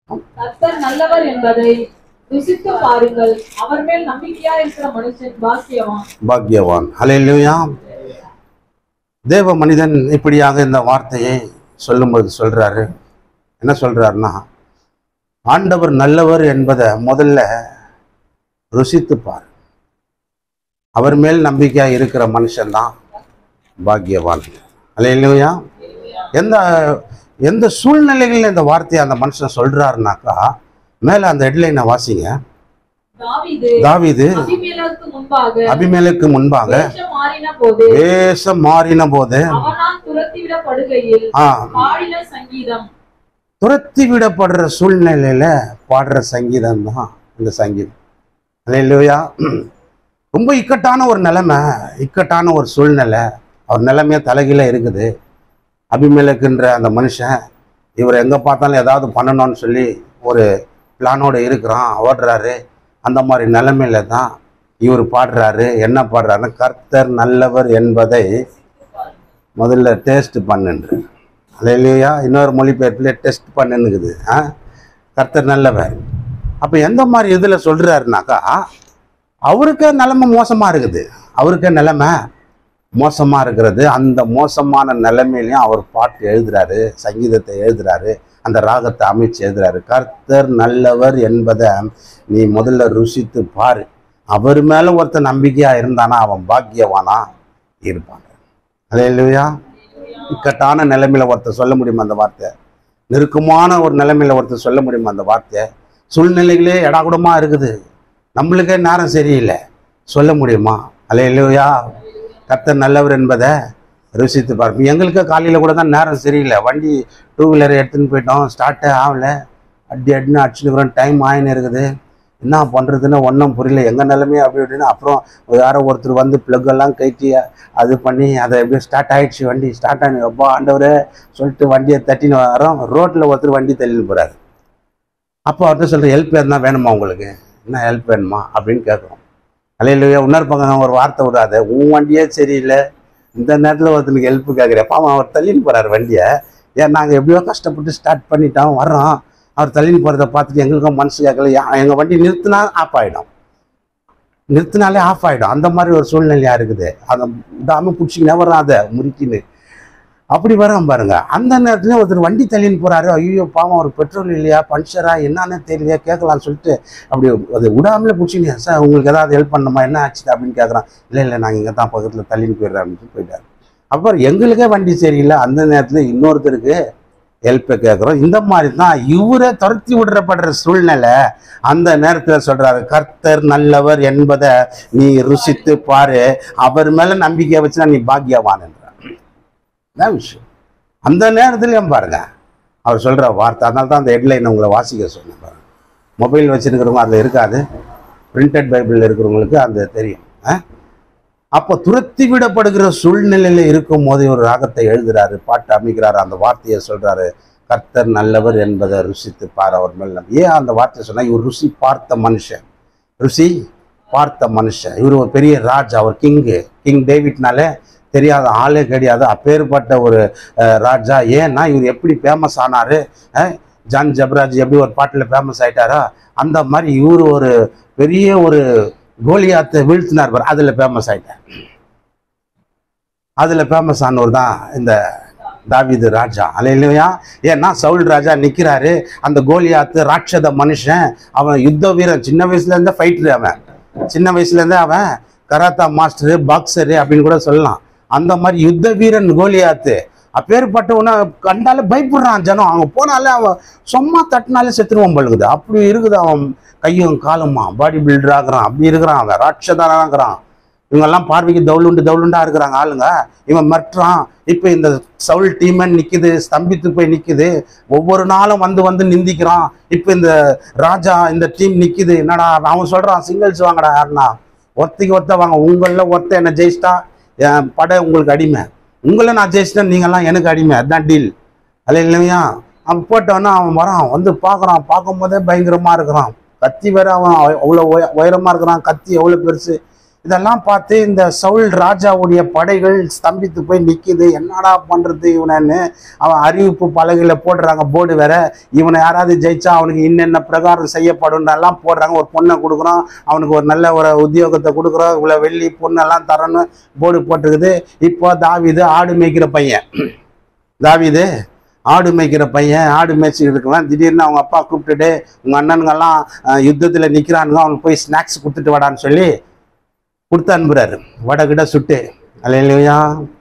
கர்த்தர் நல்லவர் என்பதை ருசித்து பாருங்கள் அவர் மேல் நம்பிக்கையா இருக்கிற மனுஷன் பாக்கியவான் பாக்யவான் ஹalleluya தேவ மனிதன் இப்படியாக இந்த வார்த்தையை சொல்லும்போது சொல்றாரு என்ன சொல்றாருன்னா ஆண்டவர் நல்லவர் என்பதை முதல்ல ருசித்து பார் அவர் மேல் நம்பிக்கையா இருக்கிற மனுஷன்தான் பாக்கியவான் ஹalleluya எந்த எந்த சூழ்நிலைகளில் இந்த வார்த்தையை அந்த மனுஷன் சொல்றாருனாக்கா மேல அந்த ஹெட்லைனை வாசிங்க தாவீது தாவீது அபிமெலேக்கு முன்பாக அபிமேலுக்கு முன்பாக வேஷம் மாறின போது வேஷம் மாறின போது அவனால் துரத்திவிடப்படுகையில் ஆ பாடின சங்கீதம் துரத்தி விடப்படுற சூழ்நிலையில பாடுற சங்கீதம் தான் இந்த சங்கீதம் இல்லையா ரொம்ப இக்கட்டான ஒரு நிலைமை இக்கட்டான ஒரு சூழ்நிலை அவர் நிலைமையே தலைகீழ இருக்குது அபிமேலக்குன்ற அந்த மனுஷன் இவர் எங்கே பார்த்தாலும் ஏதாவது பண்ணணும்னு சொல்லி ஒரு பிளானோட இருக்கிறான் ஓடுறாரு அந்த மாதிரி நிலைமையில தான் இவர் பாடுறாரு என்ன பாடுறாருன்னா கர்த்தர் நல்லவர் என்பதை முதல்ல டேஸ்ட் பண்ணுன்று இல்லையா இன்னொரு மொழிபெயர்ப்பில் டெஸ்ட் பண்ணுன்னுக்குது ஆ கர்த்தர் நல்லவர் அப்போ எந்த மாதிரி இதில் சொல்கிறாருனாக்கா அவருக்கே நிலைமை மோசமாக இருக்குது அவருக்கே நிலைமை மோசமாக இருக்கிறது அந்த மோசமான நிலைமையிலையும் அவர் பாட்டு எழுதுறாரு சங்கீதத்தை எழுதுறாரு அந்த ராகத்தை அமைச்சு எழுதுறாரு கர்த்தர் நல்லவர் என்பதை நீ முதல்ல ருசித்து பாரு அவர் மேலே ஒருத்தன் நம்பிக்கையாக இருந்தானா அவன் பாக்கியவானா இருப்பான் இல்லையா இக்கட்டான நிலைமையில ஒருத்தர் சொல்ல முடியுமா அந்த வார்த்தை நெருக்கமான ஒரு நிலைமையில ஒருத்தர் சொல்ல முடியுமா அந்த வார்த்தை சூழ்நிலைகளே எடாகுடமா இருக்குது நம்மளுக்கே நேரம் சரியில்லை சொல்ல முடியுமா அல்லையா கர்த்தர் நல்லவர் என்பதை ருசித்து பார்ப்போம் எங்களுக்கு காலையில் கூட தான் நேரம் சரியில்லை வண்டி டூ வீலர் எடுத்துன்னு போயிட்டோம் ஸ்டார்ட்டே ஆகல அடி அடின்னு அடிச்சுன்னு டைம் ஆயின்னு இருக்குது என்ன பண்ணுறதுன்னு ஒன்றும் புரியல எங்கள் நிலைமையே அப்படி இப்படின்னு அப்புறம் யாரோ ஒருத்தர் வந்து plug எல்லாம் கட்டி அது பண்ணி அதை எப்படியோ ஸ்டார்ட் ஆயிடுச்சு வண்டி ஸ்டார்ட் ஆனி எப்பா ஆண்டவரே சொல்லிட்டு வண்டியை தட்டின்னு வரோம் ரோட்டில் ஒருத்தர் வண்டி தள்ளின்னு போகிறாரு அப்போ அவர்கிட்ட சொல்கிற ஹெல்ப் எதுனா வேணுமா உங்களுக்கு என்ன ஹெல்ப் வேணுமா அப்படின்னு கேட்குறோம் அலையிலையா இன்னொரு பக்கம் ஒரு வார்த்தை விடாத உன் வண்டியே சரியில்லை இந்த நேரத்தில் ஒருத்தனுக்கு ஹெல்ப் கேட்குறப்ப அவன் அவர் தள்ளின்னு போகிறார் வண்டியை ஏன் நாங்கள் எப்படியோ கஷ்டப்பட்டு ஸ்டார்ட் பண்ணிட்டோம் வர்றோம் அவர் தள்ளின்னு போகிறத பார்த்துட்டு எங்களுக்கும் மனசு கேட்கல எங்கள் வண்டி நிறுத்தினா ஆஃப் ஆகிடும் நிறுத்தினாலே ஆஃப் ஆகிடும் அந்த மாதிரி ஒரு சூழ்நிலையாக இருக்குது அந்த தாம பிடிச்சிக்கினே வர்றான் அதை முறுக்கின்னு அப்படி வரான் பாருங்க அந்த நேரத்துல ஒருத்தர் வண்டி தள்ளின்னு போறாரு ஐயோ பாவம் ஒரு பெட்ரோல் இல்லையா பஞ்சரா என்னன்னு தெரியலையா கேட்கலாம்னு சொல்லிட்டு அப்படி அது விடாமலே பிடிச்சிங்க சார் உங்களுக்கு ஏதாவது ஹெல்ப் பண்ணணுமா என்ன ஆச்சு அப்படின்னு கேட்குறான் இல்லை இல்லை நாங்கள் இங்கே தான் பக்கத்தில் தள்ளின்னு போயிடுறேன் அப்படின்னு சொல்லி போயிட்டாரு அப்புறம் எங்களுக்கே வண்டி சரியில்லை அந்த நேரத்தில் இன்னொருத்தருக்கு ஹெல்ப்பை கேட்குறோம் இந்த மாதிரி தான் இவரை துரத்தி விடுறப்படுற சூழ்நிலை அந்த நேரத்தில் சொல்றாரு கர்த்தர் நல்லவர் என்பதை நீ ருசித்து பாரு அவர் மேல நம்பிக்கை வச்சுனா நீ பாக்கியவான் என்றார் இதான் விஷயம் அந்த நேரத்துலயும் பாருங்க அவர் சொல்ற வார்த்தை அதனால தான் அந்த ஹெட்லைன் உங்களை வாசிக்க சொன்னேன் பாருங்க மொபைல் வச்சிருக்கிறவங்க அதில் இருக்காது பிரிண்டட் பைபிள் இருக்கிறவங்களுக்கு அந்த தெரியும் ஆ? அப்போ துரத்தி விடப்படுகிற சூழ்நிலையில இருக்கும் போதே ஒரு ராகத்தை எழுதுறாரு பாட்டு அமைக்கிறாரு அந்த வார்த்தையை சொல்றாரு கர்த்தர் நல்லவர் என்பதை ருசித்து பார் அவர் மேல் நம்பி. ஏன் அந்த வார்த்தையை சொன்னா இவர் ருசி பார்த்த மனுஷன் ருசி பார்த்த மனுஷன் இவர் ஒரு பெரிய ராஜா அவர் கிங்கு கிங் டேவிட்னாலே தெரியாத ஆளே கிடையாது அப்பேற்பட்ட ஒரு அஹ், ராஜா ஏன்னா இவர் எப்படி ஃபேமஸ் ஆனாரு அஹ், ஜான் ஜப்ராஜ் எப்படி ஒரு பாட்டில் ஃபேமஸ் ஆயிட்டாரோ அந்த மாதிரி இவர் ஒரு பெரிய ஒரு கோலியாத்தை வீழ்த்தினார் பாரு அதில் ஃபேமஸ் ஆயிட்டார் அதில் ஃபேமஸ் ஆனவர் தான் இந்த தாவீது ராஜா இல்லையா ஏன்னா சவுல் ராஜா நிற்கிறாரு அந்த கோலியாத்து ராட்சத மனுஷன் அவன் யுத்த வீரன் சின்ன வயசுல இருந்தே ஃபைட்டர் அவன் சின்ன வயசுல இருந்தே அவன் கராத்தா மாஸ்டரு பாக்ஸரு அப்படின்னு கூட சொல்லலாம் அந்த மாதிரி யுத்த வீரன் கோலியாத்து அப்பேற்பட்டவனை கண்டாலே பயப்படுறான் ஜனம் அவங்க போனாலே அவன் சும்மா தட்டினாலே செத்துருவான் பழுகுது அப்படி இருக்குது அவன் கையும் காலுமா பாடி பில்டர் ஆகுறான் அப்படி இருக்கிறான் அவன் ராட்சதானாங்கிறான் இவங்கெல்லாம் பார்வைக்கு தவுளுண்டு தவுளுண்டா இருக்கிறாங்க ஆளுங்க இவன் மற்றான் இப்போ இந்த சவுல் டீமன் நிக்குது ஸ்தம்பித்து போய் நிக்குது ஒவ்வொரு நாளும் வந்து வந்து நிந்திக்கிறான் இப்போ இந்த ராஜா இந்த டீம் நிக்குது என்னடா அவன் சொல்றான் சிங்கிள்ஸ் வாங்கடா யாருன்னா ஒருத்திக்கு ஒருத்த வாங்க உங்களில் ஒருத்த என்ன ஜெயிச்சிட்டா என் படை உங்களுக்கு அடிமை உங்களை நான் ஜெயிச்சிட்டேன் நீங்கெல்லாம் எனக்கு அடிமை அதுதான் டீல் அல்ல இல்லையா அவன் போட்டவொன்னே அவன் வரான் வந்து பார்க்குறான் பார்க்கும்போதே பயங்கரமாக இருக்கிறான் கத்தி வேற அவன் அவ்வளோ உய உயரமாக இருக்கிறான் கத்தி எவ்வளோ பெருசு இதெல்லாம் பார்த்து இந்த சவுல் ராஜாவுடைய படைகள் ஸ்தம்பித்து போய் நிக்குது என்னடா பண்றது இவனன்னு அவன் அறிவிப்பு பலகையில போடுறாங்க போர்டு வேற இவனை யாராவது ஜெயிச்சா அவனுக்கு இன்னென்ன பிரகாரம் செய்யப்படும் எல்லாம் போடுறாங்க ஒரு பொண்ணை கொடுக்குறோம் அவனுக்கு ஒரு நல்ல ஒரு உத்தியோகத்தை கொடுக்குறோம் இவ்வளோ வெள்ளி பொண்ணெல்லாம் தரணும் போர்டு போட்டிருக்குது இப்போ தாவிது ஆடு மேய்க்கிற பையன் தாவிது ஆடு மேய்க்கிற பையன் ஆடு மேய்ச்சிட்டு இருக்கலாம் திடீர்னு அவங்க அப்பா கூப்பிட்டுட்டு உங்க அண்ணனுங்கெல்லாம் அஹ், யுத்தத்துல நிக்கிறானுங்க அவனுக்கு போய் ஸ்நாக்ஸ் கொடுத்துட்டு வாடான்னு சொல்லி கொடுத்து அனுப்புறாரு வடை கிட்ட சுட்டு அல்லையா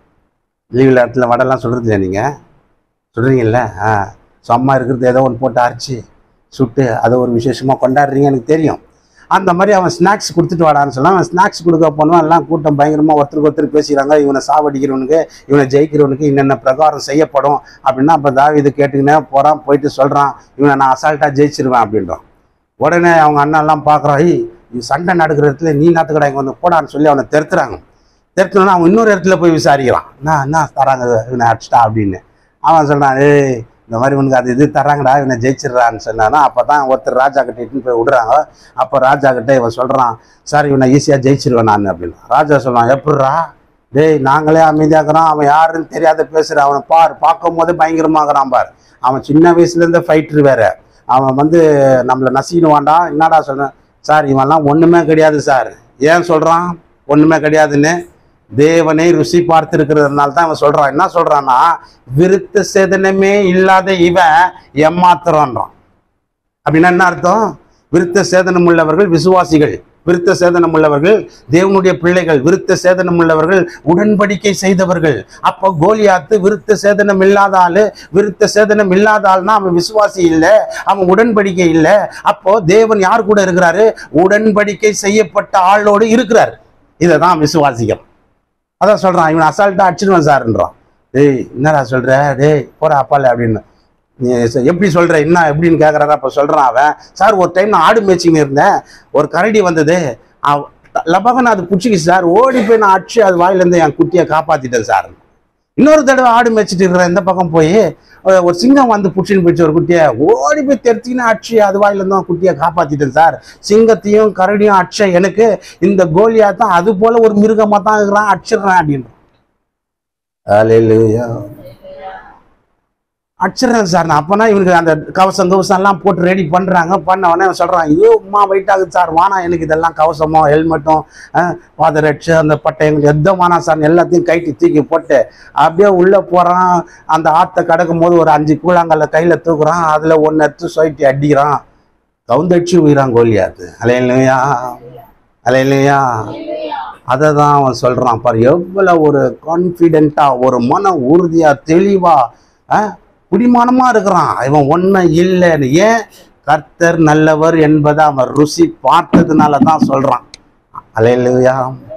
லீவ் நேரத்தில் வடைலாம் சுடுறது இல்லையா நீங்கள் சுடுறீங்கல்ல ஆ ஸோ அம்மா இருக்கிறது ஏதோ ஒன்று போட்டு அரைச்சி சுட்டு அதை ஒரு விசேஷமாக கொண்டாடுறீங்க எனக்கு தெரியும் அந்த மாதிரி அவன் ஸ்நாக்ஸ் கொடுத்துட்டு வாடான்னு சொன்னா அவன் ஸ்நாக்ஸ் கொடுக்க போனவன் எல்லாம் கூட்டம் பயங்கரமாக ஒருத்தருக்கு ஒருத்தர் பேசிக்கிறாங்க இவனை சாவடிக்கிறவனுக்கு இவனை ஜெயிக்கிறவனுக்கு என்னென்ன பிரகாரம் செய்யப்படும் அப்படின்னா அப்போ தாவீது கேட்டுக்கினே போகிறான் போயிட்டு சொல்கிறான் இவனை நான் அசால்ட்டாக ஜெயிச்சிருவேன் அப்படின்றான் உடனே அவங்க அண்ணன்லாம் பார்க்குறான் ஐய் இது சண்டை நடக்கிற இடத்துல நீ நாத்துக்கடா இங்கே வந்து போடான்னு சொல்லி அவனை தெருத்துறாங்க தெருத்துனா அவன் இன்னொரு இடத்துல போய் விசாரிக்கிறான் என்ன என்ன தராங்க இவனை அடிச்சிட்டா அப்படின்னு அவன் சொல்றான் ஏய் இந்த மாதிரி உனக்கு அது இது தராங்கடா இவனை ஜெயிச்சிடுறான்னு சொன்னானா அப்போ தான் ஒருத்தர் ராஜா கிட்ட இட்டுன்னு போய் விடுறாங்க அப்போ ராஜா கிட்ட இவன் சொல்கிறான் சார் இவனை ஈஸியாக ஜெயிச்சிருவேன் நான் அப்படின்னு ராஜா சொல்றான் எப்படிரா டேய் நாங்களே அமைதியாக்குறான் அவன் யாருன்னு தெரியாத பேசுகிறான் அவனை பார் பார்க்கும் போதே பயங்கரமாகறான் பார் அவன் சின்ன வயசுலேருந்தே ஃபைட்ரு வேற அவன் வந்து நம்மளை நசிக்கணுவான்டா என்னடா சொல்கிறேன் சார் இவன்லாம் ஒன்றுமே கிடையாது சார் ஏன் சொல்கிறான் ஒன்றுமே கிடையாதுன்னு தேவனை ருசி பார்த்திருக்கிறதுனால தான் அவன் சொல்றான் என்ன சொல்றான்னா விருத்த சேதனமே இல்லாத இவன் ஏமாத்துறான்றான் அப்படின்னா என்ன அர்த்தம் விருத்த சேதனம் உள்ளவர்கள் விசுவாசிகள் விருத்த சேதனம் உள்ளவர்கள் தேவனுடைய பிள்ளைகள் விருத்த சேதனம் உள்ளவர்கள் உடன்படிக்கை செய்தவர்கள் அப்போ கோலியாத்து விருத்த சேதனம் இல்லாத ஆளு விருத்த சேதனம் இல்லாத ஆள்னா அவன் விசுவாசி இல்லை அவன் உடன்படிக்கை இல்லை அப்போ தேவன் யார் கூட இருக்கிறாரு உடன்படிக்கை செய்யப்பட்ட ஆளோடு இருக்கிறார் இதை தான் விசுவாசிகள் அதான் சொல்றான் இவன் அசால்ட்டா அடிச்சிடுவான் சார்ன்றான் டேய் என்னடா சொல்ற டேய் போடா அப்பால அப்படின்னு நீ ச- எப்படி சொல்ற என்ன எப்படின்னு கேட்கறாரு அப்ப சொல்றான் அவன் சார் ஒரு டைம் நான் ஆடு மேய்ச்சின்னு இருந்தேன் ஒரு கரடி வந்தது அவ- லபகன் அது பிடிச்சிக்கிச்சு சார் ஓடி போய் நான் அடிச்சு அது வாயிலேருந்து என் குட்டியை காப்பாத்திட்டேன் சார் இன்னொரு தடவை ஆடு மேய்ச்சிட்டு இருக்கிறேன் இந்த பக்கம் போய் ஒரு- ஒரு சிங்கம் வந்து பிடிச்சின்னு போயிடுச்சு ஒரு குட்டியை ஓடி போய் தெருத்தின்னு அடிச்சு அது வாயிலேருந்து அவன் குட்டியை காப்பாத்திட்டேன் சார் சிங்கத்தையும் கரடியும் அடிச்ச எனக்கு இந்த கோலியா தான் அது போல ஒரு மிருகமா தான் இருக்கிறான் அடிச்சிடுறேன் அப்படின்றான் Hallelujah. அடிச்சிடுறேன் சார் நான் அப்பனா இவனுக்கு அந்த கவசம் கவசம் எல்லாம் போட்டு ரெடி பண்றாங்க பண்ண உடனே அவன் சொல்றான் ஐயோ உமா வெயிட் ஆகுது சார் வானா எனக்கு இதெல்லாம் கவசமோ ஹெல்மெட்டும் பாதரட்சு அந்த பட்டயங்கள் எதுவும் வேணாம் சார் எல்லாத்தையும் கைட்டி தூக்கி போட்டு அப்படியே உள்ள போறான் அந்த ஆத்தை கடக்கும் போது ஒரு அஞ்சு கூழாங்கல்ல கையில தூக்குறான் அதுல ஒன்னு எடுத்து சொயிட்டி அடிக்கிறான் கவுந்தடிச்சு உயிரான் கோலியாத்து அலையிலையா அலையிலையா அதை தான் அவன் சொல்றான் பாரு எவ்வளவு ஒரு கான்ஃபிடென்ட்டா ஒரு மன உறுதியா தெளிவா அஹ், பிடிமானமா இருக்கிறான் இவன் ஒன்றும் இல்லைன்னு ஏன் கர்த்தர் நல்லவர் என்பதை அவன் ருசி பார்த்ததுனால தான் சொல்றான் அலையிலையா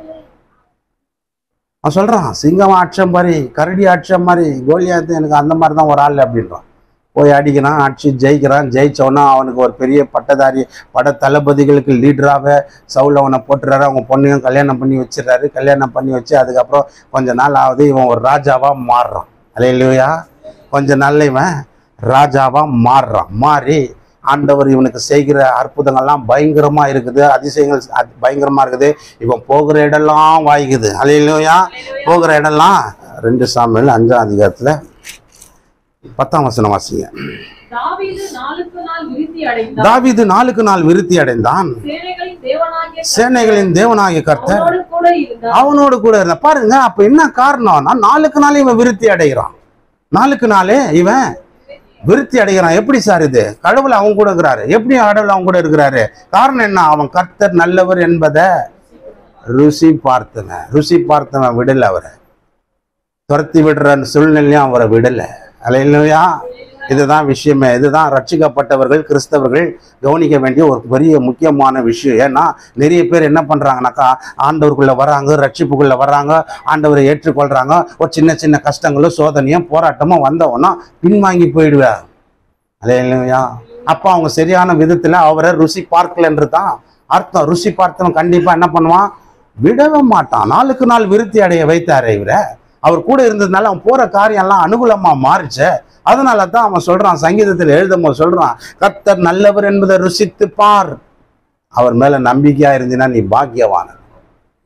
அவன் சொல்றான் சிங்கம் ஆட்சம் மாதிரி கரடி ஆட்சம் மாதிரி கோலியாத்து எனக்கு அந்த மாதிரி தான் ஒரு ஆள் அப்படின்றான் போய் அடிக்கிறான் அடிச்சு ஜெயிக்கிறான் ஜெயிச்சவனா அவனுக்கு ஒரு பெரிய பட்டதாரி பட தளபதிகளுக்கு லீடராக சவுல் அவனை போட்டுறாரு அவங்க பொண்ணையும் கல்யாணம் பண்ணி வச்சிடுறாரு கல்யாணம் பண்ணி வச்சு அதுக்கப்புறம் கொஞ்ச நாள் ஆகுது இவன் ஒரு ராஜாவா மாறுறான் அலையிலையா கொஞ்ச நாள்ல இவன் ராஜாவா மாறுறான் மாறி ஆண்டவர் இவனுக்கு செய்கிற அற்புதங்கள்லாம் பயங்கரமா இருக்குது அதிசயங்கள் அ- பயங்கரமா இருக்குது இவன் போகிற இடம்லாம் வாய்க்குது அலையிலையா போகிற இடம்லாம் ரெண்டு சாமியில் அஞ்சாம் அதிகாரத்துல பத்தாம் வசனம் வாசிங்க தாவீது நாளுக்கு நாள் விருத்தி அடைந்தான் தாவீது நாளுக்கு நாள் விருத்தி அடைந்தான் சேனைகளின் தேவனாகிய சேனைகளின் தேவனாகிய கர்த்தர் அவனோடு கூட இருந்தார் அவனோடு கூட இருந்த பாருங்க அப்ப என்ன காரணம்னா நாளுக்கு நாள் இவன் விருத்தி அடைகிறான் நாளுக்கு நாளே இவன் விருத்தி அடைகிறான் எப்படி சார் இது கடவுள் அவன் கூட இருக்கிறாரு எப்படி கடவுள் அவன் கூட இருக்கிறாரு காரணம் என்ன அவன் கர்த்தர் நல்லவர் என்பதை ருசி பார்த்தவன் ருசி பார்த்தவன் விடல அவரை துரத்தி விடுற சூழ்நிலையும் அவரை விடல அலையிலையா இதுதான் விஷயமே இதுதான் ரட்சிக்கப்பட்டவர்கள் கிறிஸ்தவர்கள் கவனிக்க வேண்டிய ஒரு பெரிய முக்கியமான விஷயம் ஏன்னா நிறைய பேர் என்ன பண்றாங்கனாக்கா ஆண்டவருக்குள்ள வராங்க ரட்சிப்புக்குள்ள வர்றாங்க ஆண்டவரை ஏற்றுக்கொள்றாங்க ஒரு சின்ன சின்ன கஷ்டங்களும் சோதனையும் போராட்டமும் வந்தவொன்னா பின்வாங்கி போயிடுவார் அலையிலையா அப்போ அவங்க சரியான விதத்துல அவரை ருசி பார்க்கலன்று தான் அர்த்தம் ருசி பார்த்தவன் கண்டிப்பா என்ன பண்ணுவான் விடவே மாட்டான் நாளுக்கு நாள் விருத்தி அடைய வைத்தாரு இவரை அவர் கூட இருந்ததுனால அவன் போற காரியம் எல்லாம் அனுகூலமா மாறிச்சு அதனால தான் அவன் சொல்றான் சங்கீதத்தில் எழுதும் போது சொல்றான் கர்த்தர் நல்லவர் என்பதை ருசித்து பார் அவர் மேல நம்பிக்கையா இருந்தீன்னா நீ பாக்கியவான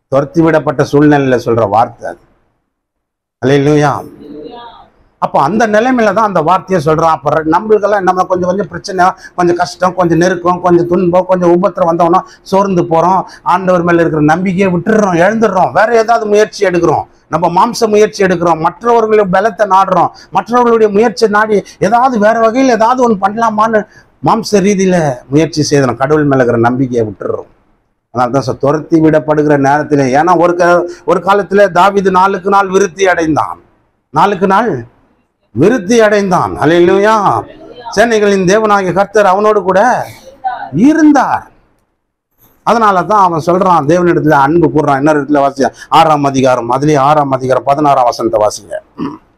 துரத்தி விடப்பட்ட சூழ்நிலையில சொல்ற வார்த்தை அது அல்லையா அப்போ அந்த நிலைமையில தான் அந்த வார்த்தையை சொல்றான் அப்போ ரெ- நம்மளுக்கெல்லாம் நம்ம கொஞ்சம் கொஞ்சம் பிரச்சனை கொஞ்சம் கஷ்டம் கொஞ்சம் நெருக்கம் கொஞ்சம் துன்பம் கொஞ்சம் உபத்திரம் வந்தோம்னா சோர்ந்து போறோம் ஆண்டவர் மேல இருக்கிற நம்பிக்கையை விட்டுடுறோம் எழுந்துடுறோம் வேற ஏதாவது முயற்சி எடுக்கிறோம் நம்ம மாம்ச முயற்சி எடுக்கிறோம் மற்றவர்களுடைய பலத்தை நாடுறோம் மற்றவர்களுடைய முயற்சி நாடி ஏதாவது வேற வகையில் ஏதாவது ஒன்று பண்ணலாமான்னு மாம்ச ரீதியில முயற்சி செய்யறோம் கடவுள் மேல இருக்கிற நம்பிக்கையை விட்டுடுறோம் அதனால தான் சார் துரத்தி விடப்படுகிற நேரத்தில் ஏன்னா ஒரு க ஒரு காலத்துல தாவீது நாளுக்கு நாள் விருத்தி அடைந்தான் நாளுக்கு நாள் விருத்தி அடைந்தான் அல்லேலூயா சேனைகளின் தேவனாகிய கர்த்தர் அவனோடு கூட இருந்தார் அதனால தான் அவன் சொல்றான் தேவனிடத்துல அன்பு கூறுறான் இன்னொரு இடத்துல வாசி ஆறாம் அதிகாரம் அதுலயே ஆறாம் அதிகாரம் பதினாறாம் வசனத்தை வாசிங்க